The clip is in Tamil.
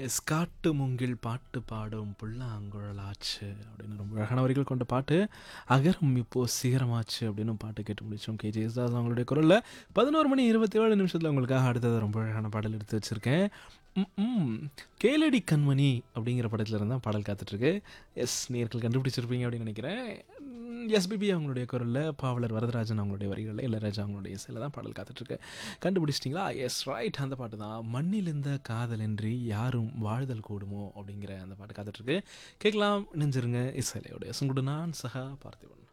எஸ் காட்டு மூங்கில் பாட்டு பாடும் புல்லாங்குழலாச்சு அப்படின்னு ரொம்ப அழகான வரிகள் கொண்ட பாட்டு அகரம் இப்போ சிகரமாச்சு அப்படின்னு பாட்டு கேட்டு முடிச்சோம் கே ஜெயசுதாஸ் அவங்களுடைய குரலில் பதினோரு மணி இருபத்தி ஏழு நிமிஷத்தில் உங்களுக்காக அடுத்தது ரொம்ப அழகான பாடல் எடுத்து வச்சுருக்கேன் ம் கேளடி கண்மணி அப்படிங்கிற படத்தில் இருந்தால் பாடல் காத்துட்ருக்கு எஸ் நேர்கள் கண்டுபிடிச்சிருப்பீங்க அப்படின்னு நினைக்கிறேன் எஸ்பிபி அவங்களுடைய குரலில் பாவலர் வரதராஜன் அவங்களுடைய வரிகளில் இளையராஜா அவங்களுடைய இசையில் தான் பாடல் காத்துட்ருக்கு கண்டுபிடிச்சிட்டிங்களா எஸ் ரைட் அந்த பாட்டு தான் மண்ணிலிருந்த காதலின்றி யாரும் வாழ்தல் கூடுமோ அப்படிங்கிற அந்த பாட்டு காத்துட்ருக்கு கேட்கலாம் நெஞ்சிருங்க இசைலையோட சுங்குடு நான் சகா பார்த்திபன்